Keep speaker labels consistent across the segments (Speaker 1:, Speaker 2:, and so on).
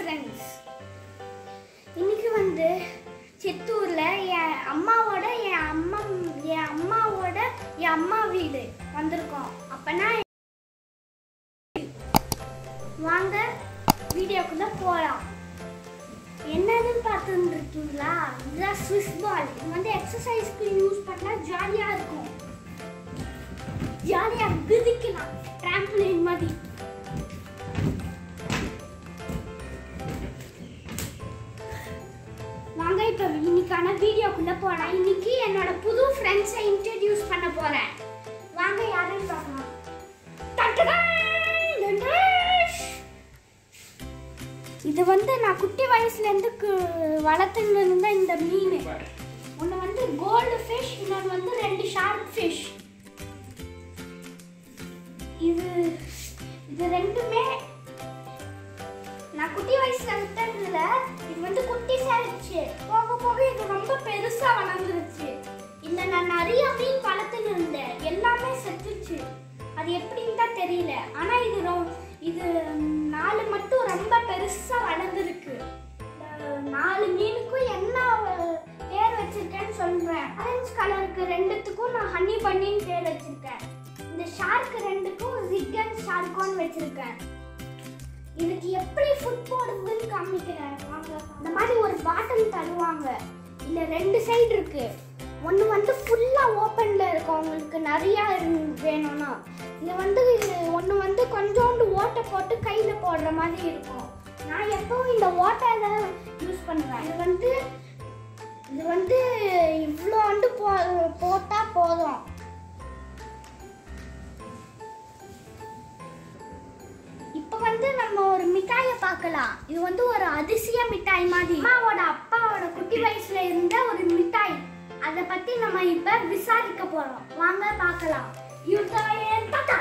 Speaker 1: Friends இன்னைக்கு வந்து சித்தூர்ல என் அம்மாவோட என் அம்மா என் அம்மாவோட என் அம்மா வீடு வந்திருக்கோம் அப்பனா வாங்க வீடியோக்குள்ள போலாம் என்னதுன்னு பார்த்துட்டு இருக்கீங்களா இதுதான் ஸ்விஸ் பால் இது வந்து எக்ஸசைஸ்க்கு யூஸ் பண்ணா ஜாலியா இருக்கும் ஜாலியா குதிக்கலாம் ட்ராம்பலின் மாதிரி வாங்க இப்போ இன்னைக்கான வீடியோக்குள்ள போலாம் இன்னைக்கு என்னோட புது ஃப்ரெண்ட்ஸை இன்ட்ரடியூஸ் பண்ண போறேன் வாங்க யாருன்னு பார்க்கலாம் டட்டடான்! தண்டேஷ்! இது வந்து நான் குட்டி வயசுல இருந்து கு- வளர்த்துன்னு இருந்த இந்த மீன் ஒன்று வந்து கோல்டு ஃபிஷ் இன்னொன்று வந்து ரெண்டு ஷார்க் ஃபிஷ் இது இது ரெண்டுமே நான் குட்டி வயசுல விட்டதுல இது வந்து குட்டி சேர்ந்துச்சு போக போக இது ரொம்ப பெருசா வளர்ந்துருச்சு இந்த நான் நிறைய மீன் வளர்த்துன்னு இருந்தேன் எல்லாமே செத்துச்சு அது எப்படின்னு தான் தெரியல ஆனா இது ரொ- இது நாலு மட்டும் ரொம்ப பெருசா வளர்ந்துருக்கு இந்த நாலு மீனுக்கும் என்ன பேர் வச்சிருக்கேன்னு சொல்றேன் ஆரஞ்சு கலருக்கு ரெண்டுத்துக்கும் நான் ஹனி பன்னின்னு பேர் வச்சிருக்கேன் இந்த ஷார்க் ரெண்டுக்கும் ஜிகன் ஷார்க்கோன்னு வச்சிருக்கேன் இதுக்கு எப்படி ஃபுட் போடுறதுன்னு காமிக்கிறேன் வாங்க இந்த மாதிரி ஒரு பாட்டில் தருவாங்க இல்ல ரெண்டு சைடு இருக்கு ஒன்று வந்து ஃபுல்லாக ஓப்பனில் இருக்கும் உங்களுக்கு நிறையா இரு- வேணும்னா இது வந்து ஒன்று வந்து கொஞ்சோண்டு ஓட்டை போட்டு கையில் போடுற மாதிரி இருக்கும் நான் எப்பவும் இந்த ஓட்டை தான் யூஸ் பண்ணுவேன் இது வந்து இது வந்து இவ்வளோ வந்து போ போட்டால் போதும் இப்போ வந்து நம்ம ஒரு மிட்டாயை பார்க்கலாம் இது வந்து ஒரு அதிசய மிட்டாய் மாதிரி அம்மாவோட அப்பாவோட குட்டி வயசுல இருந்த ஒரு மிட்டாய் அதை பத்தி நம்ம இப்ப விசாரிக்க போறோம் வாங்க பார்க்கலாம் யூட்டாயே தாத்தா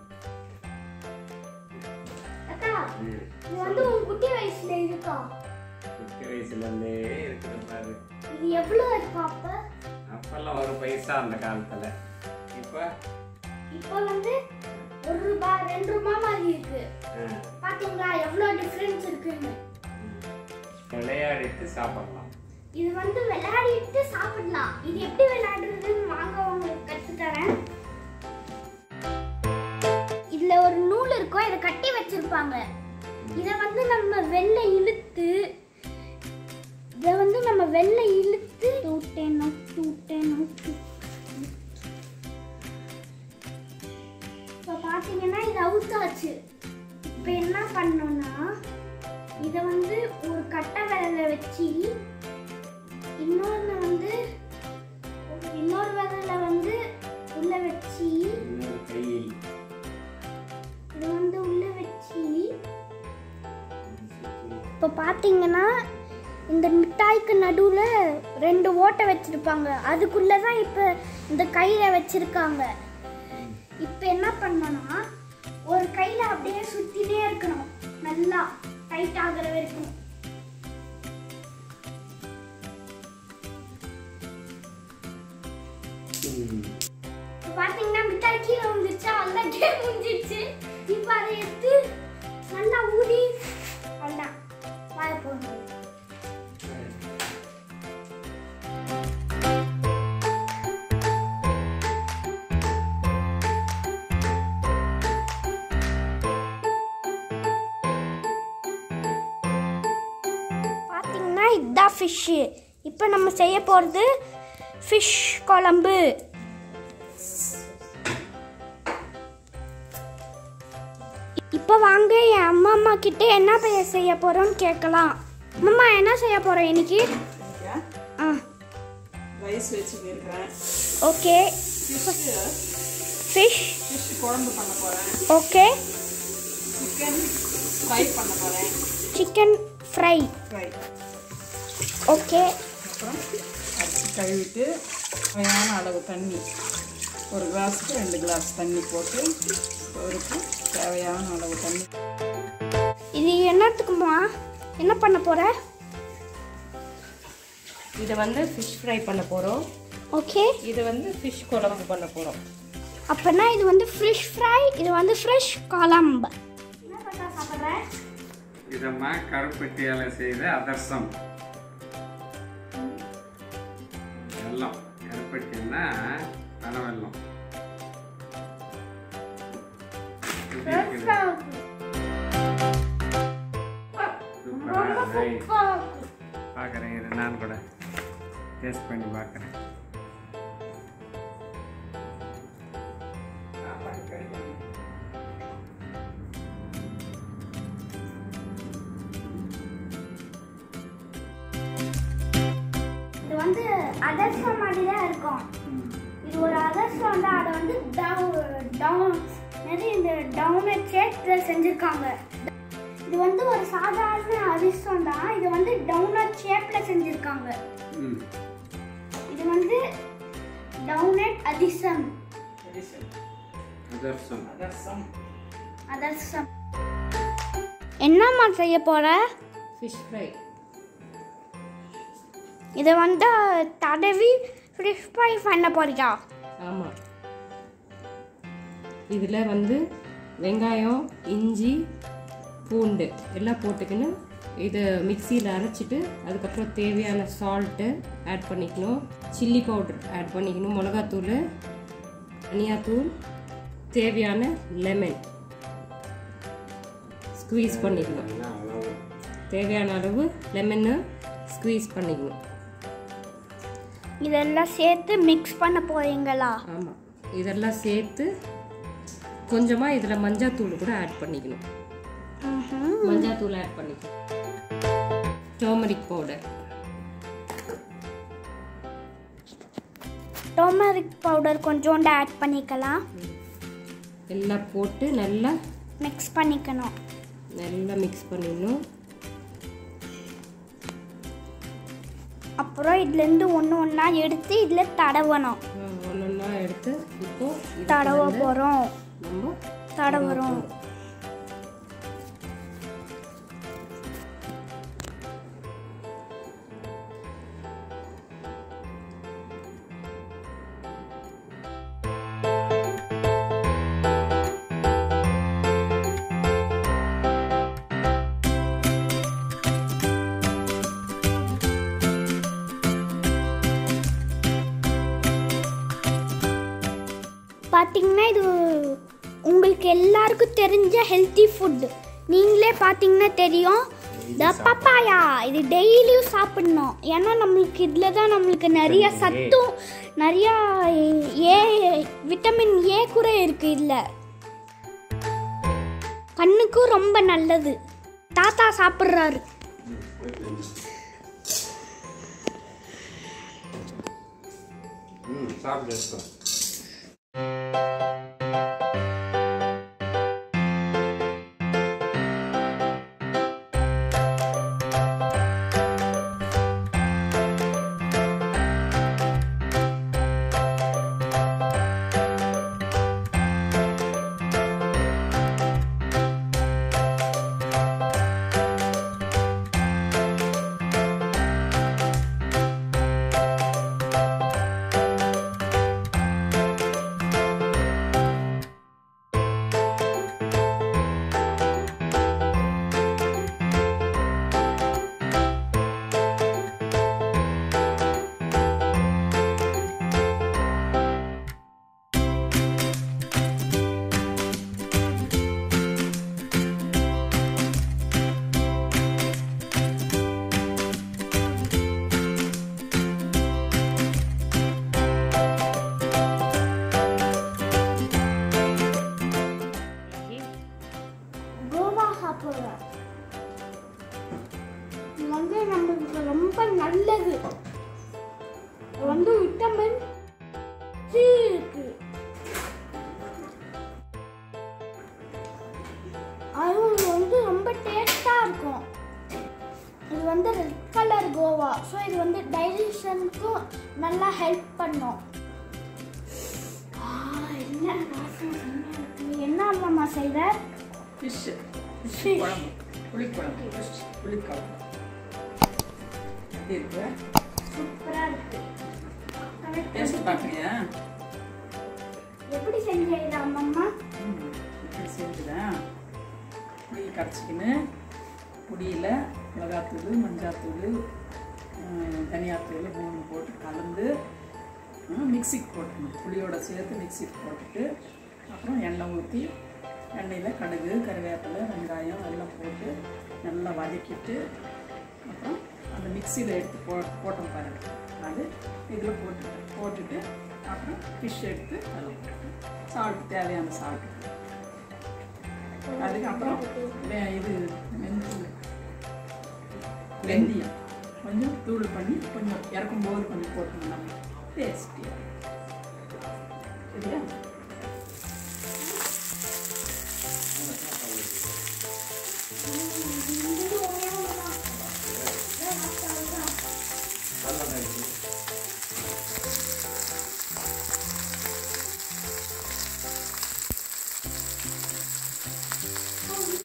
Speaker 1: தாத்தா இது வந்து உன் குட்டி வயசுல இருக்கா
Speaker 2: குட்டி வயசுல இருந்தே இருக்கிற பாரு
Speaker 1: இது எவ்வளவு இருக்கும் அப்ப
Speaker 2: அப்பெல்லாம் ஒரு பைசா அந்த காலத்துல இப்ப
Speaker 1: இப்போ வந்து ஒரு ரூபாய் ரெண்டு ரூபாய் மாதிரி இருக்கு
Speaker 2: ஆ,
Speaker 1: பாத்தீங்களா எவ்வளவு டிஃபரன்ஸ் இருக்குன்னு
Speaker 2: ம். விளையாடிட்டு சாப்பிடலாம்
Speaker 1: இது வந்து விளையாடிட்டு சாப்பிடலாம் இது எப்படி விளையாடுறதுன்னு வாங்க உங்களுக்கு கத்து தரேன் இதுல ஒரு நூல் இருக்கும் இதை கட்டி வச்சிருப்பாங்க இதை வந்து நம்ம வெளில இழுத்து இதை வந்து நம்ம வெளில இழுத்து டூட்டேனோ டூட்டேனோ இப்போ பார்த்தீங்கன்னா இது அவுத்தாச்சு இப்போ என்ன பண்ணோம்னா இதை வந்து ஒரு கட்டை விரல வச்சு இன்னொன்று வந்து இன்னொரு விரல வந்து உள்ள வச்சு
Speaker 2: இன்னொரு கையில்
Speaker 1: இது வந்து உள்ள வச்சு இப்போ பார்த்தீங்கன்னா இந்த மிட்டாய்க்கு நடுவில் ரெண்டு ஓட்டை வச்சிருப்பாங்க அதுக்குள்ளே தான் இப்போ இந்த கையில் வச்சிருக்காங்க இப்போ என்ன பண்ணோம்னா ஒரு கையில் அப்படியே சுற்றினே இருக்கணும் நல்லா டைட் ஆகுற வரைக்கும்
Speaker 2: ம்.
Speaker 1: இப்போ பார்த்தீங்கன்னா மிட்டாய் கீழே விழுந்துச்சு நல்லா கேம் முடிஞ்சிச்சு இப்போ அதை எடுத்து நல்லா ஊதி அவ்வளோதான் வாய போடணும் பார்த்தீங்கன்னா இதுதான் ஃபிஷ்ஷு இப்போ நம்ம செய்ய போகிறது ஃபிஷ் குழம்பு இப்போ வாங்க என் அம்மா அம்மா கிட்ட என்ன பெயர் செய்ய போகிறோம்னு கேட்கலாம் அம்மா என்ன செய்ய போகிறோம் இன்னைக்கு
Speaker 3: ஓகே
Speaker 1: ஆ
Speaker 3: ரைஸ் வச்சுருக்கிறேன்
Speaker 1: ஓகே
Speaker 3: ஃபிஷ்ஷு
Speaker 1: ஃபிஷ்
Speaker 3: ஃபிஷ் குழம்பு பண்ண போகிறேன்
Speaker 1: ஓகே
Speaker 3: சிக்கன் ஃப்ரை பண்ண போகிறேன்
Speaker 1: சிக்கன் ஃப்ரை
Speaker 3: ஃப்ரை
Speaker 1: ஓகே
Speaker 3: அப்புறம் அரிசி கழுவிட்டு தேவையான அளவு தண்ணி ஒரு கிளாஸுக்கு ரெண்டு கிளாஸ் தண்ணி போட்டு ஒருக்கு தேவையான அளவு தண்ணி
Speaker 1: இது என்னத்துக்குமா என்ன பண்ண போகிற
Speaker 4: இதை வந்து ஃபிஷ் ஃப்ரை பண்ண போகிறோம்
Speaker 1: ஓகே
Speaker 4: இது வந்து ஃபிஷ் குழம்பு பண்ண போகிறோம்
Speaker 1: அப்போனா இது வந்து ஃபிஷ் ஃப்ரை இது வந்து ஃப்ரெஷ் குழம்பு என்ன பண்ணா சாப்பிட்ற
Speaker 2: இதம்மா கருப்பட்டியால் செய்த அதர்சம் வெல்லம் கருப்பட்டின்னா பனவெல்லம் எப்படி இருக்குது?
Speaker 1: பெருசா இருக்கு.
Speaker 2: சூப்பரா
Speaker 1: ரொம்ப
Speaker 2: இருக்கு.
Speaker 1: சூப்பரா இருக்கு.
Speaker 2: பார்க்குறேன் இரு நான் கூட டேஸ்ட் பண்ணி பார்க்குறேன்
Speaker 1: இது வந்து அதர்சம் மாதிரி தான் இருக்கும் இது ஒரு அதர்சம் தான் அதை வந்து டவுன் நிறைய இந்த டவுன் ஷேப்ல செஞ்சிருக்காங்க இது வந்து ஒரு சாதாரண அதிர்ஷ்டம் தான் இது வந்து டவுனட் ஷேப்ல செஞ்சிருக்காங்க
Speaker 2: ம்
Speaker 1: இது வந்து டவுனட் அதிர்சம்
Speaker 2: அதர்சம்
Speaker 3: அதர்சம்
Speaker 1: அதர்சம் என்னம்மா செய்ய போற
Speaker 4: ஃபிஷ் ஃப்ரை
Speaker 1: இதை வந்து தடவி ஃபிஷ் ஃப்ரை பண்ண போறியா
Speaker 4: ஆமாம் இதில் வந்து வெங்காயம் இஞ்சி பூண்டு எல்லாம் போட்டுக்கின்னு இதை மிக்சியில் அரைச்சிட்டு அதுக்கப்புறம் தேவையான சால்ட்டு ஆட் பண்ணிக்கணும் சில்லி பவுடர் ஆட் பண்ணிக்கணும் மிளகாத்தூள் தனியாத்தூள் தேவையான லெமன் ஸ்குவீஸ் பண்ணிக்கணும் தேவையான அளவு லெமனை ஸ்குவீஸ் பண்ணிக்கணும்
Speaker 1: இதெல்லாம் சேர்த்து மிக்ஸ் பண்ண போறீங்களா
Speaker 4: ஆமாம் இதெல்லாம் சேர்த்து கொஞ்சமாக இதில் மஞ்சாத்தூள் கூட ஆட் பண்ணிக்கணும்
Speaker 1: ம்ஹும்.
Speaker 4: மஞ்சாத்தூள் ஆட் பண்ணிக்கணும் டர்மரிக் பவுடர்
Speaker 1: டர்மரிக் பவுடர் கொஞ்சோண்டு ஆட் பண்ணிக்கலாம்
Speaker 4: எல்லாம் போட்டு நல்லா
Speaker 1: மிக்ஸ் பண்ணிக்கணும்
Speaker 4: நல்லா மிக்ஸ் பண்ணிடணும்
Speaker 1: அப்புறம் இதுலேருந்து ஒன்று ஒன்றா எடுத்து இதில் தடவணும்
Speaker 4: ஒன்றொன்னா எடுத்து இப்போ இதுக்கு
Speaker 1: தடவ
Speaker 4: வந்து
Speaker 1: போகிறோம்
Speaker 4: நம்ம
Speaker 1: தடவுறோம் பார்த்தீங்கன்னா இது உங்களுக்கு எல்லாருக்கும் தெரிஞ்ச ஹெல்த்தி ஃபுட் நீங்களே பார்த்தீங்கன்னா தெரியும் இந்த பப்பாயா இது டெய்லியும் சாப்பிடணும் ஏன்னா நம்மளுக்கு இதில் தான் நம்மளுக்கு நிறைய சத்தும் நிறையா ஏ விட்டமின் ஏ கூட இருக்கு இதில் கண்ணுக்கும் ரொம்ப நல்லது தாத்தா சாப்பிட்றாரு
Speaker 2: ம் சாப்பிட்டு இருக்கோம்
Speaker 1: கோவா சாப்பிட்றோம் இது வந்து நம்மளுக்கு ரொம்ப நல்லது இது வந்து விட்டமின் சி இருக்கு அதுவும் இது வந்து ரொம்ப டேஸ்டாக இருக்கும் இது வந்து ரெட் கலர் கோவா ஸோ இது வந்து டைஜஷனுக்கும் நல்லா ஹெல்ப் பண்ணும் ஆ, என்ன வாசனை செம்மையா இருக்கு. என்ன அம்மா செய்கிற
Speaker 3: ஃபிஷ்ஷு
Speaker 1: Fish.
Speaker 3: குழம்பு புளிக்குழம்பு ஃபிஷ் புளிக்குழம்பு எப்படி இருக்கு
Speaker 1: சூப்பரா இருக்கு
Speaker 3: டேஸ்ட் பார்க்குறியா
Speaker 1: எப்படி செஞ்சீங்க அம்மம்மா
Speaker 3: ம் எப்படி செஞ்சுதேன் புளி கரைச்சிக்கின்னு பொடியில் மிளகாத்தூள் மஞ்சாத்தூள் அஹ், தனியாத்தூள் மூணு போட்டு கலந்து அஹ், மிக்சிக்கு போட்டுக்கணும் புளியோட சேர்த்து மிக்சிக்கு போட்டுட்டு அப்புறம் எண்ணெய் ஊற்றி எண்ணெயில் கடுகு கருவேப்பிலை வெங்காயம் எல்லாம் போட்டு நல்லா வதக்கிட்டு அப்புறம் அந்த மிக்சியில் எடுத்து போ போட்டோம் பாருங்க அது இதில் போட்டு போட்டுட்டு அப்புறம் ஃபிஷ் எடுத்து அதில் போட்டணும் சால்ட் தேவையான சால்ட் அதுக்கப்புறம் வே- இது மென்தூள் வெந்தயம் கொஞ்சம் தூள் பண்ணி கொஞ்சம் இறக்கும் போது கொஞ்சம் போட்டோம்னா டேஸ்டியாக சரியா